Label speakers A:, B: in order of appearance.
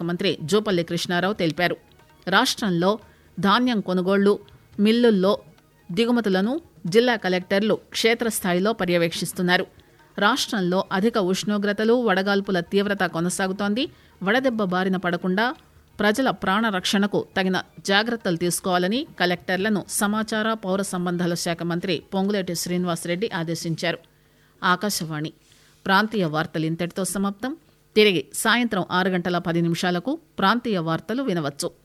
A: మంత్రి జూపల్లి కృష్ణారావు తెలిపారు రాష్టంలో ధాన్యం కొనుగోళ్లు మిల్లుల్లో దిగుమతులను జిల్లా కలెక్టర్లు క్షేత్రస్థాయిలో పర్యవేక్షిస్తున్నారు రాష్టంలో అధిక ఉష్ణోగ్రతలు వడగాల్పుల తీవ్రత కొనసాగుతోంది వడదెబ్బ బారిన పడకుండా ప్రజల ప్రాణ రక్షణకు తగిన జాగ్రత్తలు తీసుకోవాలని కలెక్టర్లను సమాచార పౌర సంబంధాల శాఖ మంత్రి పొంగులేటి శ్రీనివాసరెడ్డి ఆదేశించారు ఆకాశవాణి ప్రాంతీయ వార్తలు ఇంతటితో సమాప్తం తిరిగి సాయంత్రం ఆరు గంటల పది నిమిషాలకు ప్రాంతీయ వార్తలు వినవచ్చు